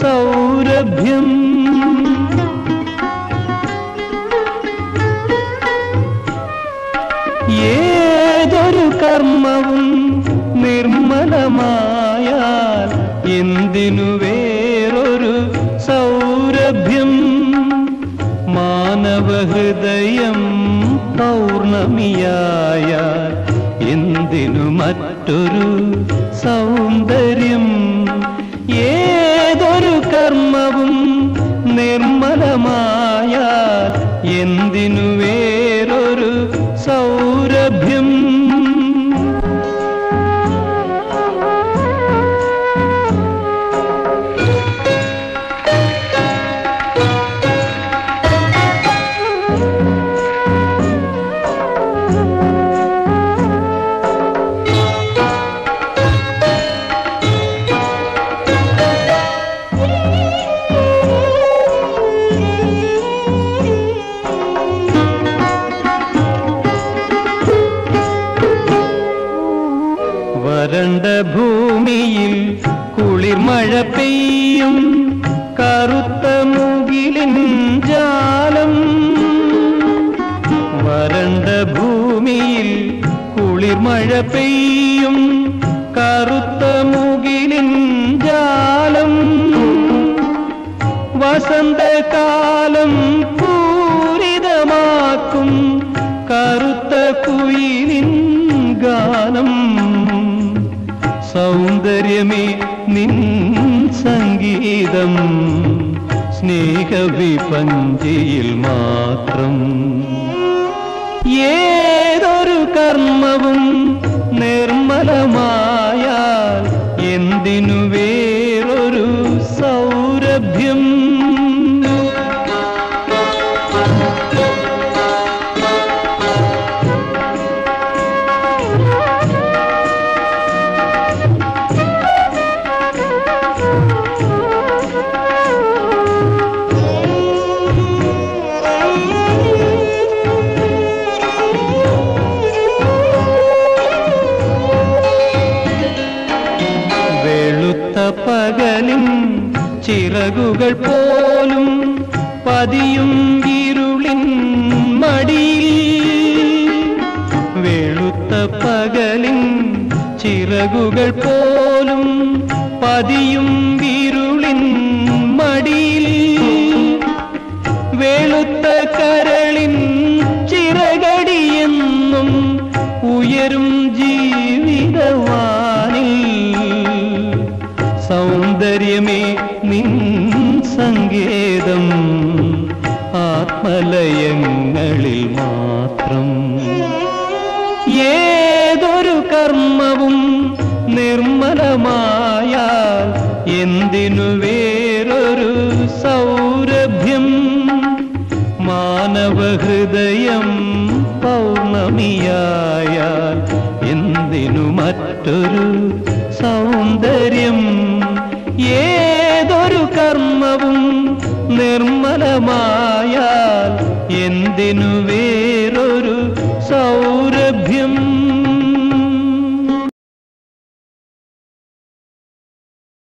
സൗരഭ്യം ഏതൊരു കർമ്മവും നിർമ്മലമായാൽ എന്തിനു വേറൊരു സൗരഭ്യം മാനവഹൃദയം പൗർണമിയായാൽ എന്തിനു മറ്റൊരു സൗന്ദര്യം ഏതൊരു കർമ്മവും നിർമ്മലമായാൽ എന്തിനു വേറൊരു സൗരഭ്യം വരണ്ട ഭൂമിയിൽ കുളിർമഴ പെയ്യും കറുത്ത മുകിലിൻ ജാലം വരണ്ട ഭൂമിയിൽ കുളിർമഴ പെയ്യും കറുത്ത മുകിലിൻ ജാലം വസന്തകാലം പൂരിതമാക്കും കറുത്ത കുയിലിൻ ഗാനം സൗന്ദര്യമേ നിൻ സംഗീതം സ്നേഹവിപഞ്ചിയിൽ മാത്രം ഏതൊരു കർമ്മവും നിർമ്മലമായാൽ എന്തിനു വേറൊരു സൗരഭ്യം വെളുത്ത പകലിൻ ചിറകുകൾ പോലും പതിയും ഇരുളിൻ മടിയിൽ വെളുത്ത പകലിൻ ചിറകുകൾ പോലും പതിയും ഇരുളിൻ മടിയിൽ വെളുത്ത കരളിൻ ചിറകടിയെന്നും ഉയരും ജീവിതവാനിൽ സൗന്ദര്യമേ നിൻ സങ്കേതം ആത്മലയങ്ങളിൽ മാത്രം ഏതൊരു കർമ്മവും നിർമ്മലമായാൽ എന്തിനു വേറൊരു സൗരഭ്യം മാനവഹൃദയം പൗർണമിയായാൽ എന്തിനു മറ്റൊരു സൗന്ദര്യം ഏതൊരു കർമ്മവും നിർമ്മലമായാൽ എന്തിനു വേറൊരു സൗ